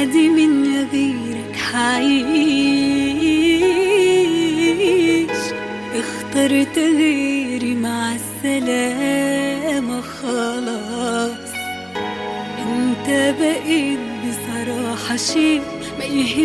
عادي من غيرك حعيش اخترت غيري مع السلامة خلاص انت بقيت بصراحة شيء ما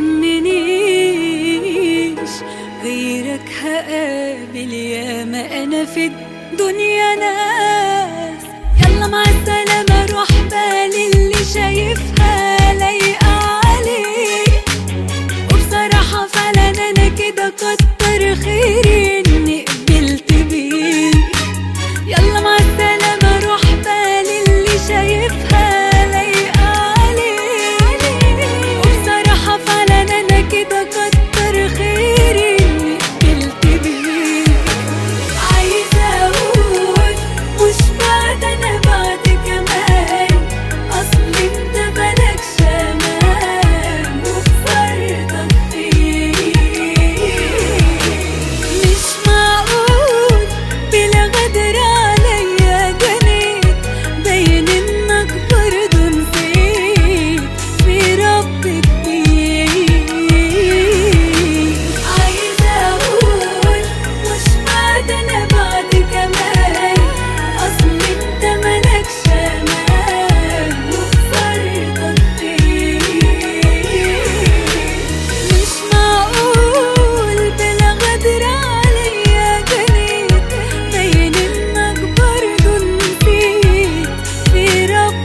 يهمنيش غيرك هقابل ياما انا في الدنيا ناس يلا مع السلامة روح بالي اللي شايفها لايقة عليك وبصراحة فعلا انا كده كتر خيري اني قبلت بيك يلا مع السلامة روح بالي اللي شايفها لايقة عليك وبصراحة فعلا انا كده كتر خيري اني قبلت بيك عايزة اقول مش بعد انا بعد كمان اصل انت مالكش امان وخسرتك فيك مش معقول بلا غدر عليا جنيت باين انك برضه نسيت في رب كبير عايزة اقول مش بعد انا بعد كمان اصل انت مالكش امان وخسرتك فيك مش معقول بلا غدر عليا جنيت باين انك برضه نسيت في رب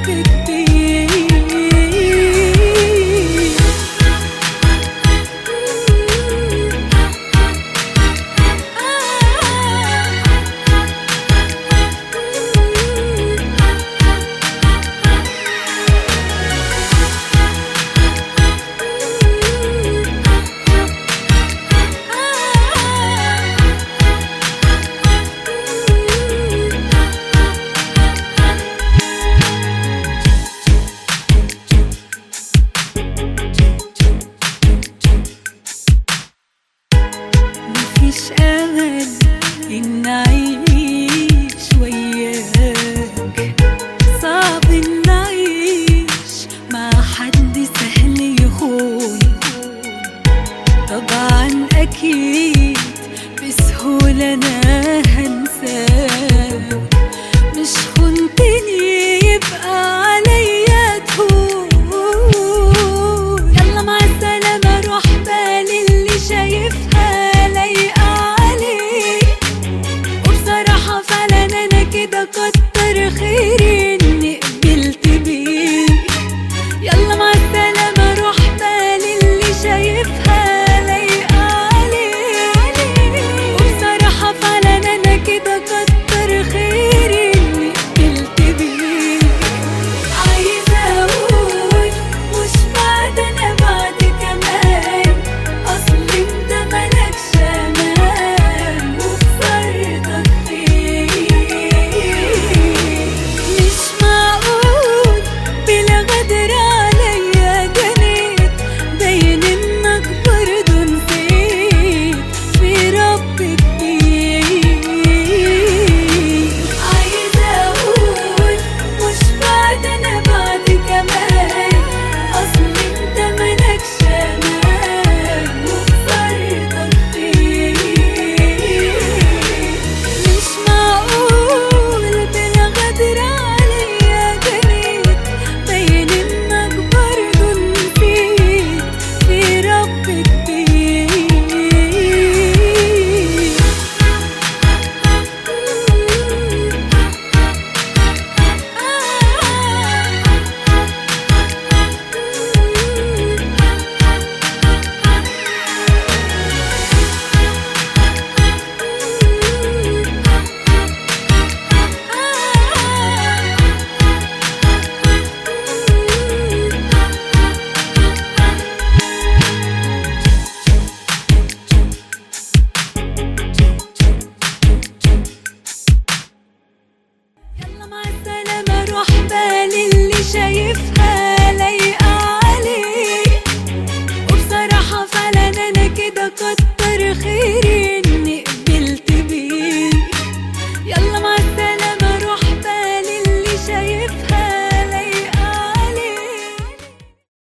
مفيش امل ان اعيش وياك صعب ان اعيش مع حد سهل يخون طبعا اكيد بسهولة انا هنساك مش خنتني يبقى عليا تهون يلا مع السلامة روح بالي اللي شايفها لايقة عليك وبصراحة فعلا أنا كده كتر خيري إني قبلت بيك يلا مع السلامة روح بالي اللي شايفها لايقة عليك وبصراحة فعلا أنا كده كتر خيري إني قبلت بيك عايزة أقول مش بعد أنا بعد كمان أصل أنت مالكش أمان وخسرتك فيك مش معقول بلا غدر عليا جنيت باين إنك برضه نسيت في رب كبير عايزة أقول مش بعد أنا بعد كمان أصل أنت مالكش أمان وخسرتك فيك مش معقول بلا غدر عليا جنيت باين إنك برضه نسيت في رب يلا مع السلامة روح بالي